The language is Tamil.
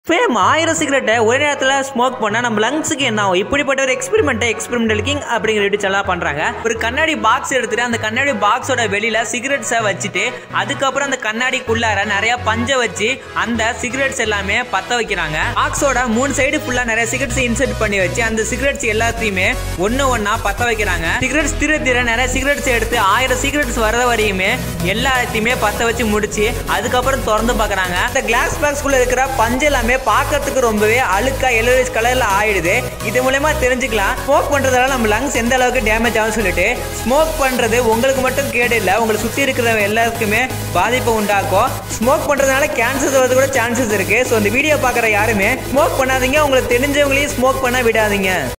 ஃபேம் ஆயிரம் சிகரெட்டை ஒரே நேரத்தில் ஸ்மோக் பண்ணால் நம்ம லங்ஸுக்கு என்ன ஆகும் இப்படிப்பட்ட ஒரு எக்ஸ்பெரிமெண்ட்டை எக்ஸ்பெரிமெண்டல் கிங் அப்படிங்கிற யூடியூப் சேனலாக பண்ணுறாங்க ஒரு கண்ணாடி பாக்ஸ் எடுத்துட்டு அந்த கண்ணாடி பாக்ஸோட வெளியில் சிகரெட்ஸை வச்சுட்டு அதுக்கப்புறம் அந்த கண்ணாடிக்குள்ளார நிறைய பஞ்சை வச்சு அந்த சிகரெட்ஸ் எல்லாமே பற்ற வைக்கிறாங்க பாக்ஸோட மூணு சைடு ஃபுல்லாக நிறைய சிகரெட்ஸ் இன்செர்ட் பண்ணி வச்சு அந்த சிகரெட்ஸ் எல்லாத்தையுமே ஒன்று ஒன்றா பற்ற வைக்கிறாங்க சிகரெட்ஸ் திர திர நிறைய சிகரெட்ஸ் எடுத்து ஆயிரம் சிகரெட்ஸ் வர்ற வரையுமே எல்லாத்தையுமே பற்ற வச்சு முடிச்சு அதுக்கப்புறம் திறந்து பார்க்குறாங்க அந்த கிளாஸ் பாக்ஸ்குள்ளே இருக்கிற பஞ்சு எல்லாமே பார்க்கறதுக்கு ரொம்பவே அழுக்கா எல்லோரிஸ் கலர்ல ஆயிடுது இது மூலயமா தெரிஞ்சுக்கலாம் ஸ்மோக் பண்றதால நம்ம லங்ஸ் எந்த அளவுக்கு டேமேஜ் ஆகும் சொல்லிட்டு ஸ்மோக் பண்றது உங்களுக்கு மட்டும் கேடு இல்லை உங்களை சுற்றி இருக்கிற எல்லாருக்குமே பாதிப்பை உண்டாக்கும் ஸ்மோக் பண்றதுனால கேன்சர் வரது கூட சான்சஸ் இருக்கு ஸோ இந்த வீடியோ பார்க்குற யாருமே ஸ்மோக் பண்ணாதீங்க உங்களுக்கு தெரிஞ்சவங்களையும் ஸ்மோக் பண்ண விடாதீங்க